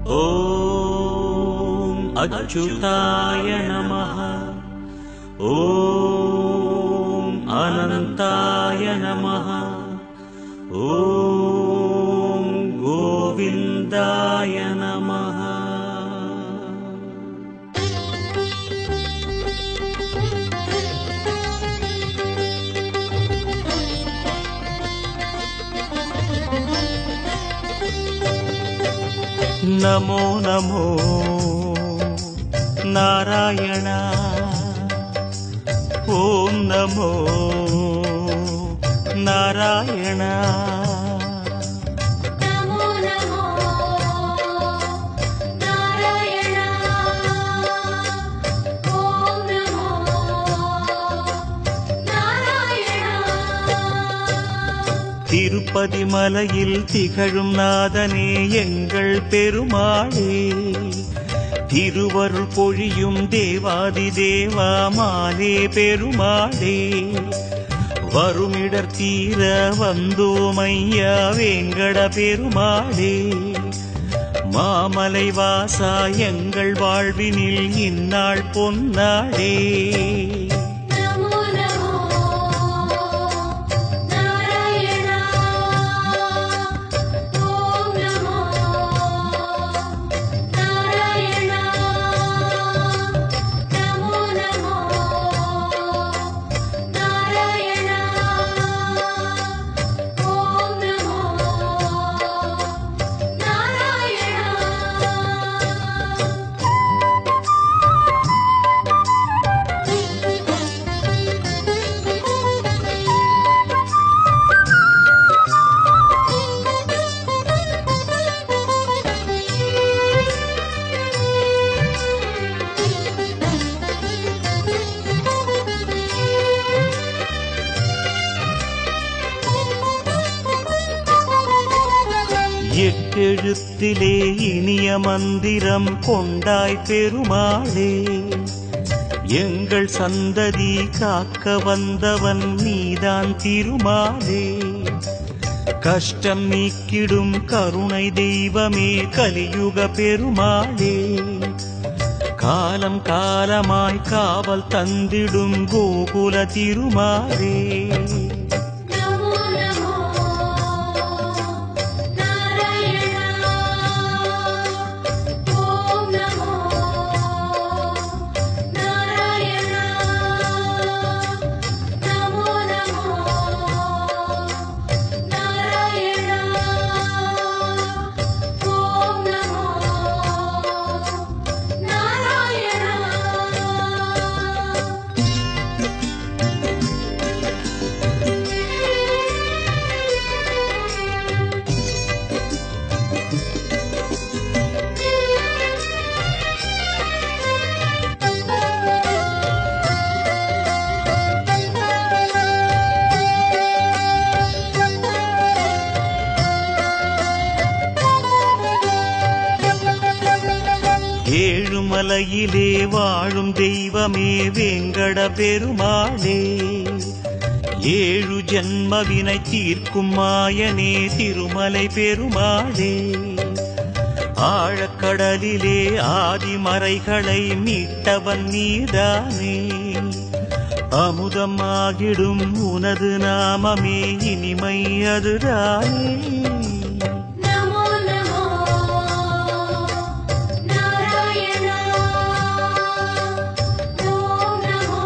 ॐ अच्युताय नमः ॐ अनन्ताय नमः ॐ गोविन्दाय नमः नमो नमो नारायण ॐ नमो नारायण नमो नमो नारायण ॐ नमो नारायण திருப்பதி மலையில் திகழும் நாதனே எங்கள் பெருமாளே திருவருள் பொழியும் தேவாதி தேவா மாலே பெருமாளே வருமிடர் தீர வந்தோமையா வேங்கட பெருமாளே மாமலை வாசா எங்கள் வாழ்வினில் இந்நாள் பொன்னாளே नमो नमो नारायण ॐ नमो नारायण नमो नमो नारायण ॐ नमो नारायण எட்டெழுத்திலே இனிய மந்திரம் கொண்டாய் பெருமாளே எங்கள் சந்ததி காக்க வந்தவன் நீதான் திருமாலே கஷ்டம் நீக்கிடும் கருணை தெய்வமே கலியுக பெருமாளே காலம் காலமாய் காவல் தந்திடும் கோகுல திருமாலே नमो नमो नारायण ॐ नमो नारायण नमो नमो नारायण ॐ नमो नारायण ஏழுமலையிலே வாழும் தெய்வமே வேங்கட பெருமாளே ஏழு ஜன்மவினை தீர்க்கும் மாயனே திருமலை பெருமாளே ஆழக்கடலிலே ஆதிமறைகளை மீட்டவன் நீதானே அமுதமாகிடும் உனது நாமமே இனிமை அதுதானே नमो नमो नारायण ॐ नमो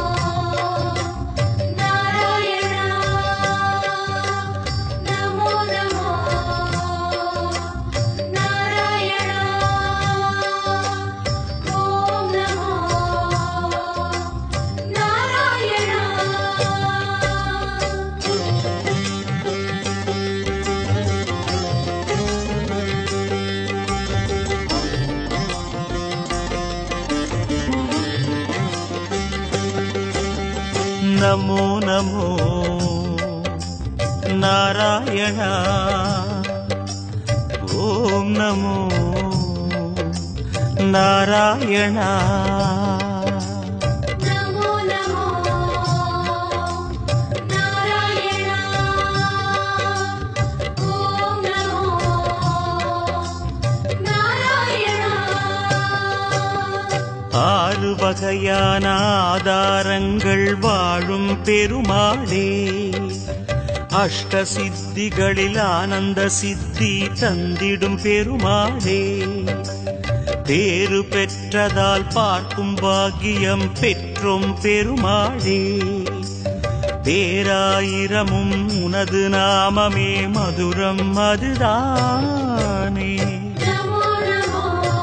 नारायण नमो नमो नारायण ॐ नमो नारायण नमो नमो नारायण ॐ नमो नारायण नमो नमो नारायण ॐ नमो नारायण ஆறு வகையான ஆதாரங்கள் வாழும் பெருமாளே அஷ்ட சித்திகளில் ஆனந்த சித்தி தந்திடும் பெருமாளே பேறு பெற்றதால் பார்க்கும் பாக்கியம் பெற்றும் பெருமாளே பேராயிரமும் உனது நாமமே மதுரம் அதுதானே நமோ நமோ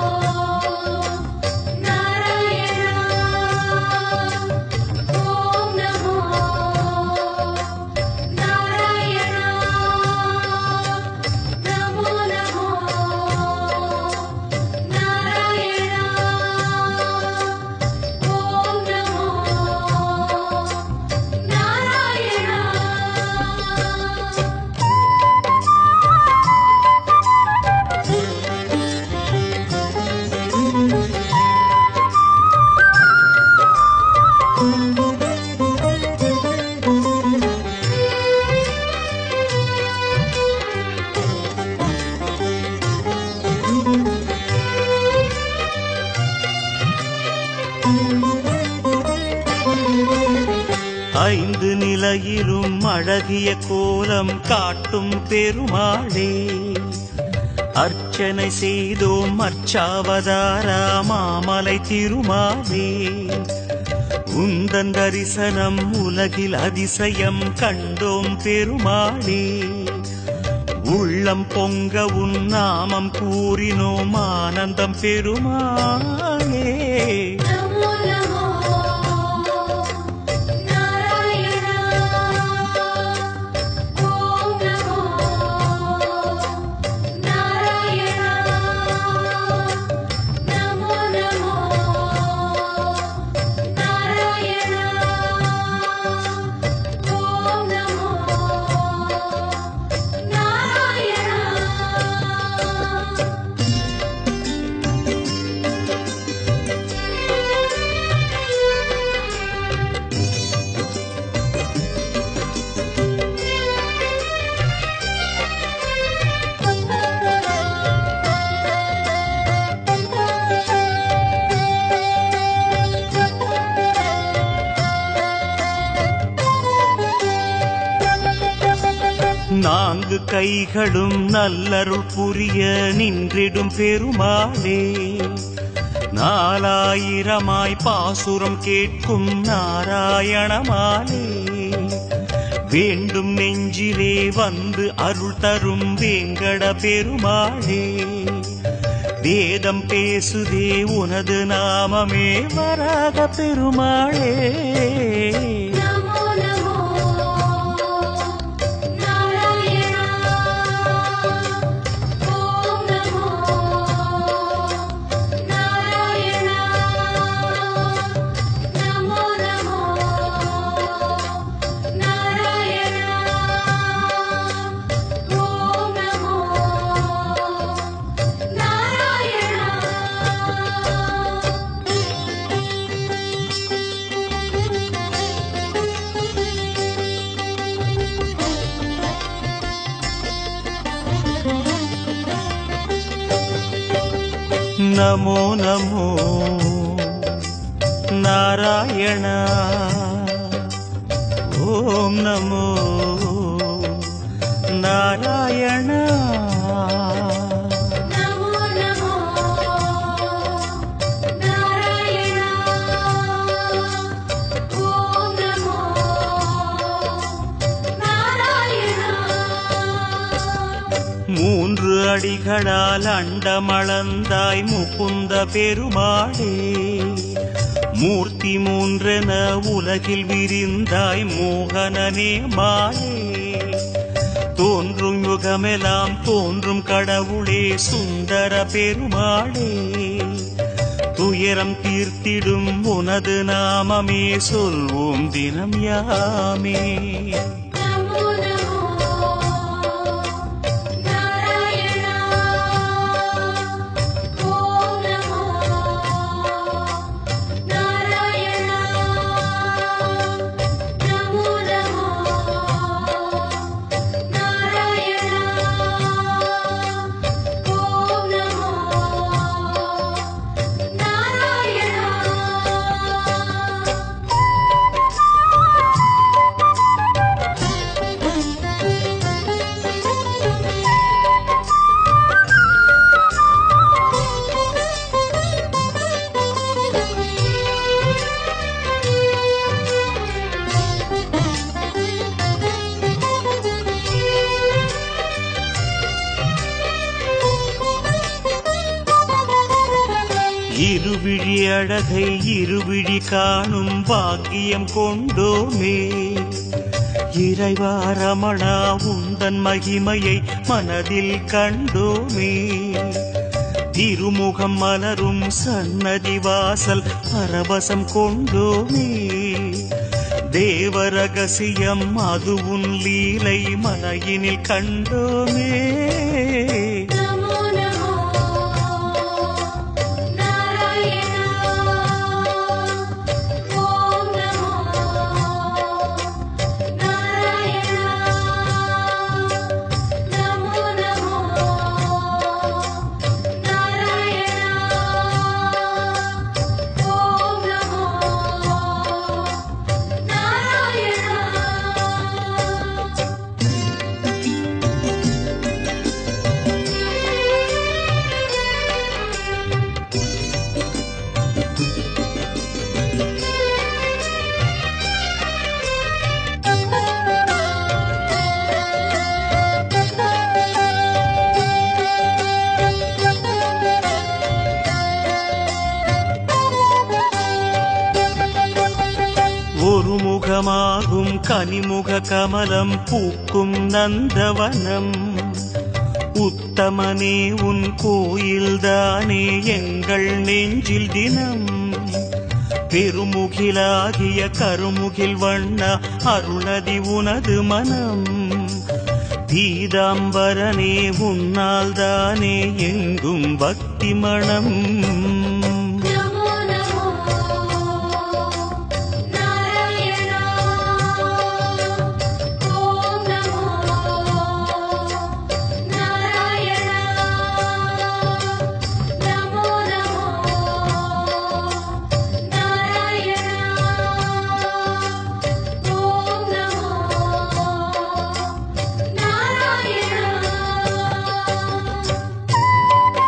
நாராயணா ஓம் நமோ நாராயணா நமோ நமோ நாராயணா ஓம் நமோ நாராயணா ஐந்து நிலையிலும் அழகிய கோலம் காட்டும் பெருமாளே அர்ச்சனை செய்தோம் அர்ச்சாவதாரா மாமலை திருமாலே உந்தன் தரிசனம் உலகில் அதிசயம் கண்டோம் பெருமாளே உள்ளம் பொங்க உன் நாமம் கூறினோம் ஆனந்தம் பெருமாளே நமோ நமோ நாராயணா ஓம் நமோ நாராயணா நமோ நமோ நாராயணா ஓம் நமோ நாராயணா நான்கு கைகளும் நல்லருள் புரிய நின்றிடும் பெருமாளே நாலாயிரமாய் பாசுரம் கேட்கும் நாராயணமாலே வேண்டும் நெஞ்சிலே வந்து அருள் தரும் வேங்கட பெருமாளே வேதம் பேசுதே உனது நாமமே வராக பெருமாளே நமோ நமோ நாராயணா ஓம் நமோ நாராயணா நமோ நமோ நாராயணா ஓம் நமோ நாராயணா ನಮೋ ನಮೋ ನಾರಾಯಣ ಓಂ ನಮೋ ನಾರಾಯಣ நமோ நமோ நாராயணா ஓம் நமோ நாராயணா மூன்று அடிகளால் அண்டமளந்தாய் முகுந்த பெருமாளே மூர்த்தி மூன்றென உலகில் விரிந்தாய் மோகனனே மாலே தோன்றும் யுகமெல்லாம் தோன்றும் கடவுளே சுந்தர பெருமாளே துயரம் தீர்த்திடும் உனது நாமமே சொல்வோம் தினம் யாமே நமோ நமோ நாராயணா ஓம் நமோ நாராயணா நமோ நமோ நாராயணா ஓம் நமோ நாராயணா இருவிழி அழகை இருவிழி காணும் பாக்கியம் கொண்டோமே இறைவா ரமணா உந்தன் மகிமையை மனதில் கண்டோமே திருமுகம் மலரும் சன்னதி வாசல் பரவசம் கொண்டோமே தேவ ரகசியம் அது உன் லீலை மலையினில் கண்டோமே நமோ நமோ நாராயணா ஓம் நமோ நாராயணா நமோ நமோ நாராயணா ஓம் நமோ நாராயணா ஒரு முகமாகும் கனிமுக கமலம் பூக்கும் நந்தவனம் உத்தமனே உன் கோயில்தானே எங்கள் நெஞ்சில் தினம் பெருமுகிலாகிய கருமுகில் வண்ண அருளதி உனது மனம் பீதாம்பரனே உன்னால் தானே எங்கும் பக்தி மணம் நமோ நமோ நாராயணா ஓம் நமோ நாராயணா நமோ நமோ நாராயணா ஓம் நமோ நாராயணா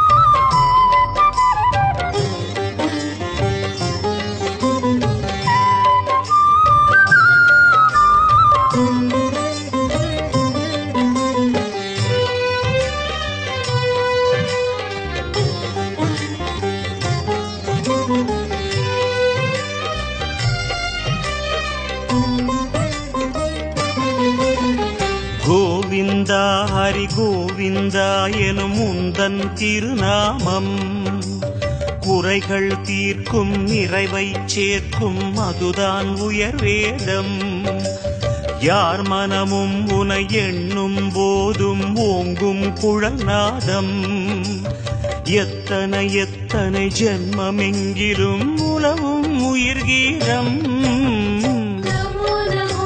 கோவிந்தா ஹரி கோவிந்தா எனும் உந்தன் திருநாமம் குறைகள் தீர்க்கும் நிறைவை சேர்க்கும் அதுதான் உயர் வேதம் யார் மனமும் உனை எண்ணும் போதும் ஓங்கும் குழல் நாதம் எத்தனை எத்தனை ஜென்மமெங்கிலும் உலவும் உயிர் கீதம் நமோ நமோ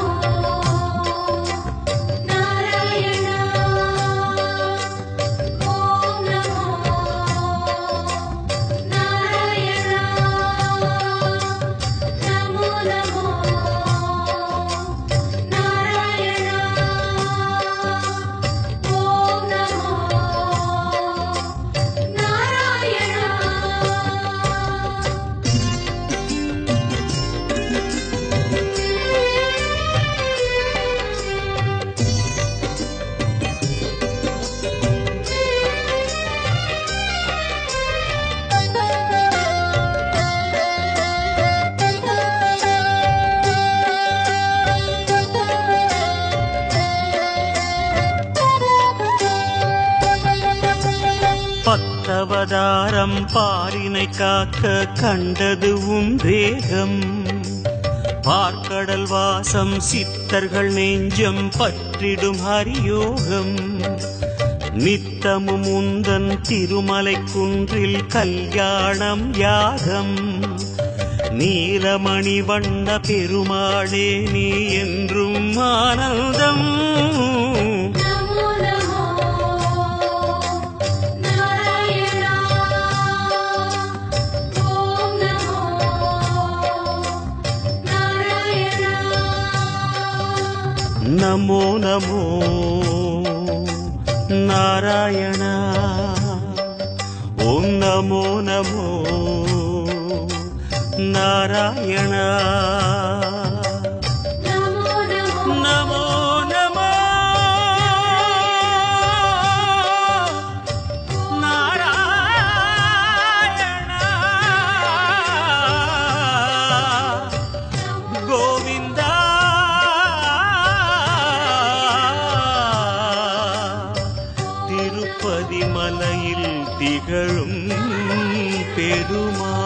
நாராயணா ஓம் நமோ நாராயணா நமோ நமோ நாராயணா ஓம் நமோ நாராயணா பத்தவதாரம் பாரினை காக்க கண்டது உன் வேகம் பார்க்கடல் வாசம் சித்தர்கள் நெஞ்சம் பற்றிடும் ஹரியோகம் நித்தமும் உந்தன் திருமலை குன்றில் கல்யாணம் யாகம் நீலமணி வண்ண பெருமாளே நீ என்றும் ஆனந்தம் நமோ நமோ நாராயணா ஓம் நமோ நாராயணா நமோ நமோ நாராயண ஓம் நமோ நமோ நாராயண நமோ நமோ நமோ நமோ நாராயண திகழும் பெருமா